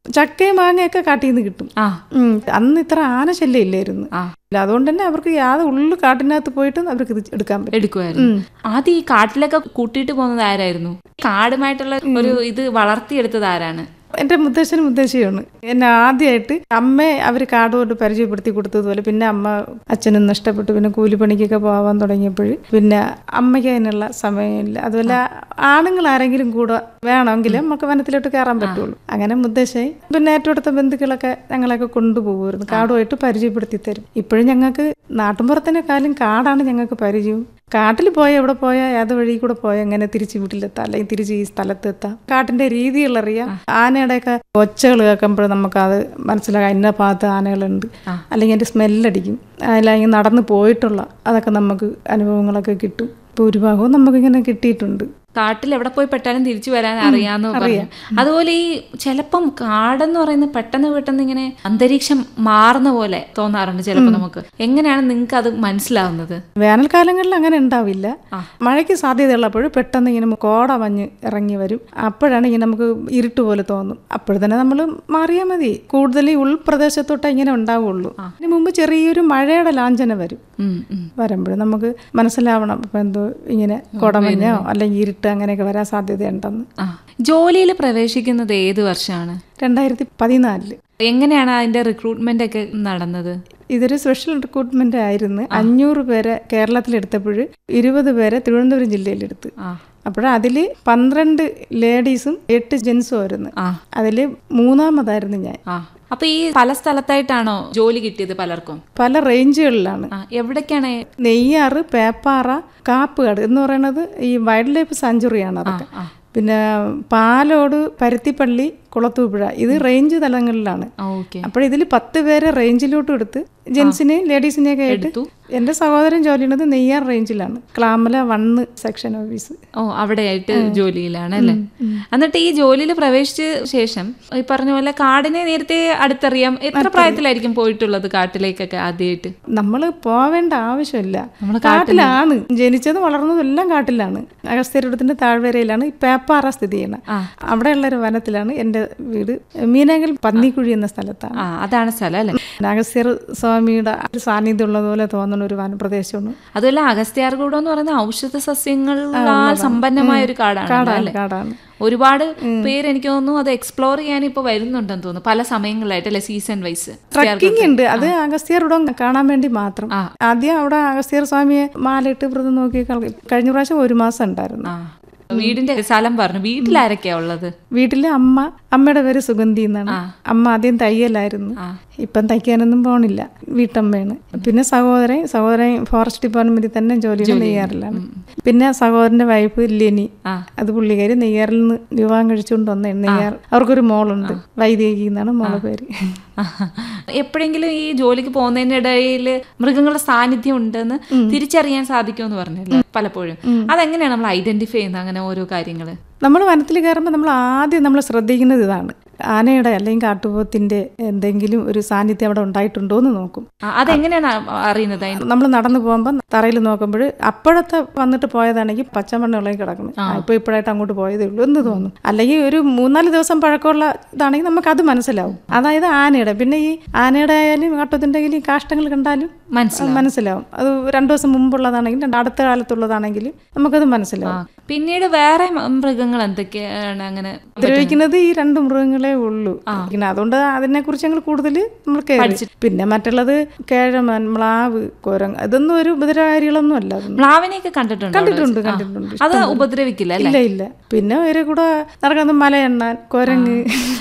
ചക്കയും മാങ്ങയൊക്കെ കാട്ടിൽ നിന്ന് കിട്ടും ആ ഉം. അന്ന് ഇത്ര ആനശല്യം ഇല്ലായിരുന്നു ആ. ഇല്ല, അതുകൊണ്ട് തന്നെ അവർക്ക് യാതൊരു ഉള്ളു കാട്ടിനകത്ത് പോയിട്ട് അവർക്ക് ഇത് എടുക്കാൻ പറ്റും എടുക്കുമായിരുന്നു ആദ്യം ഈ കാട്ടിലൊക്കെ കൂട്ടിയിട്ട് പോകുന്നത് ആരായിരുന്നു കാടുമായിട്ടുള്ള ഒരു ഇത് വളർത്തിയെടുത്തത് ആരാണ് എൻ്റെ മുത്തശ്ശനും മുത്തശ്ശിയാണ് എന്നെ ആദ്യമായിട്ട് അമ്മയെ അവർ കാട് കൊണ്ട് പരിചയപ്പെടുത്തി കൊടുത്തതുപോലെ പിന്നെ അമ്മ അച്ഛനും നഷ്ടപ്പെട്ടു പിന്നെ കൂലിപ്പണിക്കൊക്കെ പോകാൻ തുടങ്ങിയപ്പോൾ പിന്നെ അമ്മയ്ക്ക് അതിനുള്ള സമയമില്ല അതുപോലെ ആണുങ്ങൾ ആരെങ്കിലും കൂടെ വേണമെങ്കിൽ നമുക്ക് വനത്തിലോട്ട് കയറാൻ പറ്റുള്ളൂ അങ്ങനെ മുത്തശ്ശി പിന്നെ ഏറ്റവും അടുത്ത ബന്ധുക്കളൊക്കെ ഞങ്ങളൊക്കെ കൊണ്ടുപോകുമായിരുന്നു കാടുമായിട്ട് പരിചയപ്പെടുത്തി തരും ഇപ്പോഴും ഞങ്ങൾക്ക് നാട്ടിൻപുറത്തിനെക്കാളും കാടാണ് ഞങ്ങൾക്ക് പരിചയവും കാട്ടിൽ പോയ എവിടെ പോയാൽ ഏത് വഴി കൂടെ പോയാൽ എങ്ങനെ തിരിച്ച് വീട്ടിലെത്താം അല്ലെങ്കിൽ തിരിച്ച് ഈ സ്ഥലത്തെത്താം കാട്ടിന്റെ രീതികളറിയാം ആനയുടെയൊക്കെ ഒച്ചകൾ കേൾക്കുമ്പോൾ നമുക്കത് മനസ്സിലാക്കാം ഇന്ന ഭാഗത്ത് ആനകളുണ്ട് അല്ലെങ്കിൽ അതിന്റെ സ്മെല്ലടിക്കും അല്ലെങ്കിൽ നടന്ന് പോയിട്ടുള്ള അതൊക്കെ നമുക്ക് അനുഭവങ്ങളൊക്കെ കിട്ടും ഭൂരിഭാഗവും നമുക്കിങ്ങനെ കിട്ടിയിട്ടുണ്ട് കാട്ടിൽ എവിടെ പോയി പെട്ടാലും തിരിച്ചു വരാൻ അറിയാന്ന് പറഞ്ഞു അതുപോലെ ഈ ചിലപ്പം കാടെന്ന് പറയുന്നത് പെട്ടെന്ന് പെട്ടെന്ന് ഇങ്ങനെ അന്തരീക്ഷം മാറുന്ന പോലെ തോന്നാറുണ്ട് ചിലപ്പോൾ നമുക്ക് എങ്ങനെയാണ് നിങ്ങൾക്ക് അത് മനസ്സിലാവുന്നത് വേനൽക്കാലങ്ങളിൽ അങ്ങനെ ഉണ്ടാവില്ല മഴയ്ക്ക് സാധ്യതയുള്ളപ്പോൾ പെട്ടെന്ന് ഇങ്ങനെ കോട മഞ്ഞ് ഇറങ്ങി വരും അപ്പോഴാണ് ഇങ്ങനെ നമുക്ക് ഇരുട്ട് പോലെ തോന്നും അപ്പോൾ തന്നെ നമ്മൾ മാറിയാൽ മതി കൂടുതൽ ഈ ഉൾപ്രദേശത്തോട്ടേ ഇങ്ങനെ ഉണ്ടാവുള്ളൂ അതിന് മുമ്പ് ചെറിയൊരു മഴയുടെ ലാഞ്ചന വരും ഉം, ഉം. വരുമ്പോൾ നമുക്ക് മനസ്സിലാവണം ഇപ്പം എന്തോ ഇങ്ങനെ കോടമഞ്ഞോ അല്ലെങ്കിൽ ഇരുട്ട് അങ്ങനെയൊക്കെ വരാൻ സാധ്യതയുണ്ടെന്ന് ആ ജോലിയിൽ പ്രവേശിക്കുന്നത് ഏത് വർഷമാണ് രണ്ടായിരത്തി പതിനാലില് എങ്ങനെയാണ് അതിന്റെ റിക്രൂട്ട്മെന്റ് ഒക്കെ നടന്നത് ഇതൊരു സ്പെഷ്യൽ റിക്രൂട്ട്മെന്റ് ആയിരുന്നു അഞ്ഞൂറ് പേരെ കേരളത്തിലെടുത്തപ്പോൾ ഇരുപത് പേരെ തിരുവനന്തപുരം ജില്ലയിലെടുത്ത് ആ അപ്പോൾ അതിൽ പന്ത്രണ്ട് ലേഡീസും എട്ട് ജെൻസും ആയിരുന്നു ആ അതിൽ മൂന്നാമതായിരുന്നു ഞാൻ ആ അപ്പൊ ഈ പല സ്ഥലത്തായിട്ടാണോ ജോലി കിട്ടിയത് പലർക്കും പല റേഞ്ചുകളിലാണ് ആ എവിടേക്കാണ് നെയ്യാറ് പേപ്പാറ കാപ്പുകാട് എന്ന് പറയുന്നത് ഈ വൈൽഡ് ലൈഫ് സാഞ്ചുറിയാണ് അതൊക്കെ ആ. പിന്നെ പാലോട് പരുത്തിപ്പള്ളി കുളത്തൂപ്പുഴ ഇത് റേഞ്ച് തലങ്ങളിലാണ് ഓക്കെ അപ്പോൾ ഇതിൽ പത്ത് പേരെ റേഞ്ചിലോട്ടും എടുത്ത് ജെൻസിനെയും ലേഡീസിനെയൊക്കെ ആയിട്ട് എടുത്തു. എൻ്റെ സഹോദരൻ ജോലി ചെയ്യുന്നത് നെയ്യാർ റേഞ്ചിലാണ് ക്ലാമല വണ്ണ് സെക്ഷൻ ഓഫീസ് ഓ അവിടെയായിട്ട് ജോലിയിലാണ് അല്ലേ എന്നിട്ട് ഈ ജോലിയിൽ പ്രവേശിച്ച ശേഷം ഈ പറഞ്ഞ പോലെ കാടിനെ നേരത്തെ അടുത്തറിയാം എത്ര പ്രായത്തിലായിരിക്കും പോയിട്ടുള്ളത് കാട്ടിലേക്കൊക്കെ ആദ്യമായിട്ട് നമ്മൾ പോവേണ്ട ആവശ്യമില്ല നമ്മള് കാട്ടിലാണ് ജനിച്ചതും വളർന്നതും എല്ലാം കാട്ടിലാണ് അഗസ്ത്യരുടെ താഴ്വരയിലാണ് ഈ പേപ്പാറ സ്ഥിതി ചെയ്യുന്നത് ആ. അവിടെയുള്ള ഒരു വനത്തിലാണ് എൻ്റെ വീട് മീനങ്കൽ പന്നിക്കുഴി എന്ന സ്ഥലത്താണ് ആ അതാണ് സ്ഥലം അല്ലേ അഗസ്ത്യർ സ്വാമിയുടെ ഒരു സാന്നിധ്യം ഉള്ളതുപോലെ തോന്നുന്ന ഒരു വനപ്രദേശമാണ് അതുമല്ല അഗസ്ത്യാർകൂടം എന്ന് പറയുന്ന ഔഷധ സസ്യങ്ങളാൽ സമ്പന്നമായ ഒരു കാടാണ് കാടാണ് അല്ലേ കാടാണ് ഒരുപാട് പേര് എനിക്ക് തോന്നുന്നു അത് എക്സ്പ്ലോർ ചെയ്യാൻ ഇപ്പൊ വരുന്നുണ്ടെന്ന് തോന്നുന്നു പല സമയങ്ങളിലായിട്ട് അല്ലെ സീസൺ വൈസ് ട്രക്കിംഗ് ഉണ്ട് അത് അഗസ്ത്യറുടം കാണാൻ വേണ്ടി മാത്രം ആ. ആദ്യം അവിടെ അഗസ്ത്യർ സ്വാമിയെ മാലയിട്ട് വ്രതം നോക്കി കള- കഴിഞ്ഞ പ്രാവശ്യം ഒരു മാസം ഉണ്ടായിരുന്നു ആ വീടിന്റെ സ്ഥലം പറഞ്ഞു വീട്ടിലാരൊക്കെയാ ഉള്ളത് വീട്ടിലെ അമ്മ അമ്മയുടെ പേര് സുഗന്ധി എന്നാണ് അമ്മ ആദ്യം തയ്യലായിരുന്നു ഇപ്പം തയ്ക്കാനൊന്നും പോണില്ല വീട്ടമ്മയാണ് പിന്നെ സഹോദരൻ സഹോദരൻ ഫോറസ്റ്റ് ഡിപ്പാർട്ട്മെന്റിൽ തന്നെ ജോലി നെയ്യാറിലാണ് പിന്നെ സഹോദരന്റെ വൈഫ് ലെനി ആ. അത് പുള്ളിക്കാരി നെയ്യാറിൽ നിന്ന് വിവാഹം കഴിച്ചുകൊണ്ട് വന്നതാണ് നെയ്യാർ അവർക്കൊരു മോളുണ്ട് വൈദേഹി എന്നാണ് മോളെ പേര് എപ്പോഴെങ്കിലും ഈ ജോലിക്ക് പോകുന്നതിന്റെ ഇടയിൽ മൃഗങ്ങളുടെ സാന്നിധ്യം ഉണ്ടെന്ന് തിരിച്ചറിയാൻ സാധിക്കുമെന്ന് പറഞ്ഞല്ലോ പലപ്പോഴും അതെങ്ങനെയാണ് നമ്മൾ ഐഡന്റിഫൈ ചെയ്യുന്നത് അങ്ങനെ ഓരോ കാര്യങ്ങള് നമ്മൾ വനത്തിൽ കയറുമ്പോൾ നമ്മൾ ആദ്യം നമ്മൾ ശ്രദ്ധിക്കുന്നത് ഇതാണ് ആനയുടെ അല്ലെങ്കിൽ കാട്ടുപോത്തിന്റെ എന്തെങ്കിലും ഒരു സാന്നിധ്യം അവിടെ ഉണ്ടായിട്ടുണ്ടോ എന്ന് നോക്കും ആ, അതെങ്ങനെയാണ് അ- അറിയുന്നത് അതിന് നമ്മൾ നടന്നു പോകുമ്പോൾ തറയിൽ നോക്കുമ്പോൾ അപ്പോഴത്തെ വന്നിട്ട് പോയതാണെങ്കിൽ പച്ചമണ്ണ ഇളകി കിടക്കുന്നത് ഇപ്പൊ ഇപ്പോഴായിട്ട് അങ്ങോട്ട് പോയതേ ഉള്ളൂ എന്ന് തോന്നും അല്ലെങ്കിൽ ഒരു മൂന്നാല് ദിവസം പഴക്കമുള്ള ഇതാണെങ്കിൽ നമുക്ക് അത് മനസ്സിലാവും അതായത് ആനയുടെ പിന്നെ ഈ ആനയുടെ ആയാലും കാട്ടത്തിന്റെ ആയാലും ഈ കാഷ്ടങ്ങൾ കണ്ടാലും മനസ്സിലാവും മനസ്സിലാവും അത് രണ്ടു ദിവസം മുമ്പുള്ളതാണെങ്കിലും അടുത്ത കാലത്തുള്ളതാണെങ്കിലും നമുക്കത് മനസ്സിലാവും പിന്നീട് വേറെ മ- മൃഗങ്ങൾ എന്തൊക്കെയാണ് അങ്ങനെ ഉപദ്രവിക്കുന്നത് ഈ രണ്ട് മൃഗങ്ങളെ ഉള്ളൂ പിന്നെ അതുകൊണ്ട് അതിനെ കുറിച്ച് ഞങ്ങൾ കൂടുതൽ നമ്മൾ കേറി പിന്നെ മറ്റുള്ളത് കേഴമൻ മ്ലാവ് കുരങ്ങ് ഇതൊന്നും ഒരു ഉപദ്രവകാരികളൊന്നും അല്ല അതൊന്നും മ്ലാവിനെയൊക്കെ കണ്ടിട്ടുണ്ടോ അവിടെ കണ്ടിട്ടുണ്ട് വെച്ച്? ആ. കണ്ടിട്ടുണ്ട് അത് ഉപദ്രവിക്കില്ല അല്ലേ ഇല്ല ഇല്ല പിന്നെ ഒരു കൂടെ നടക്കുന്നത് മലയെണ്ണാൻ കുരങ്ങ്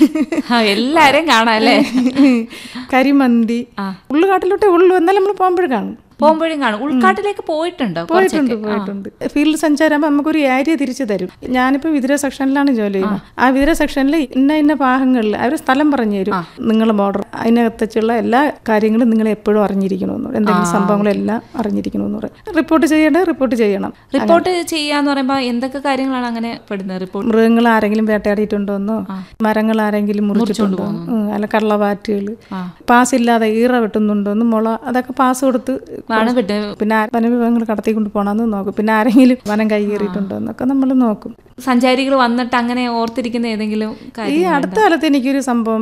ആ, എല്ലാരെയും കാണാം അല്ലേ കരിമന്തി ഉള്ളുകാട്ടിലോട്ടേ ഉള്ളൂ എന്നാലും നമ്മൾ പോകുമ്പോഴും കാണും പോകുമ്പോഴും കാണും ഉൾക്കാട്ടിലേക്ക് പോയിട്ടുണ്ടോ പോയിട്ടുണ്ട് പോയിട്ടുണ്ട് ഫീൽഡ് സഞ്ചാരമാകുമ്പോൾ നമുക്കൊരു ഏരിയ തിരിച്ചു തരും ഞാനിപ്പോൾ വിതിര സെക്ഷനിലാണ് ജോലി ചെയ്യുന്നത് ആ വിതിര സെക്ഷനിൽ ഇന്ന ഇന്ന ഭാഗങ്ങളിൽ അവർ സ്ഥലം പറഞ്ഞു തരും നിങ്ങളെ ബോർഡർ അതിനകത്ത് വെച്ചുള്ള എല്ലാ കാര്യങ്ങളും നിങ്ങൾ എപ്പോഴും അറിഞ്ഞിരിക്കണമെന്ന് പറയും എന്തെങ്കിലും സംഭവങ്ങളെല്ലാം അറിഞ്ഞിരിക്കണമെന്ന് പറയും റിപ്പോർട്ട് ചെയ്യേണ്ടത് റിപ്പോർട്ട് ചെയ്യണം റിപ്പോർട്ട് ചെയ്യാന്ന് പറയുമ്പോ എന്തൊക്കെ കാര്യങ്ങളാണ് അങ്ങനെ പെടുന്നത് റിപ്പോർട്ട് മൃഗങ്ങൾ ആരെങ്കിലും വേട്ടയാടിയിട്ടുണ്ടോന്നോ മരങ്ങൾ ആരെങ്കിലും മുറിച്ചിട്ടുണ്ടോ ഉം, അല്ല കള്ളവാറ്റുകൾ പാസ് ഇല്ലാതെ ഈറ വെട്ടുന്നുണ്ടോന്ന് മുള അതൊക്കെ പാസ് കൊടുത്ത് ആണ് വിട്ട് പിന്നെ ആ വനവിഭവങ്ങൾ കടത്തിക്കൊണ്ട് പോകണമെന്ന് നോക്കും പിന്നെ ആരെങ്കിലും വനം കൈകേറിയിട്ടുണ്ടോ എന്നൊക്കെ നമ്മൾ നോക്കും സഞ്ചാരികൾ വന്നിട്ട് അങ്ങനെ ഓർത്തിരിക്കുന്ന ഏതെങ്കിലും ഈ കാര്യം അടുത്ത കാലത്ത് എനിക്കൊരു സംഭവം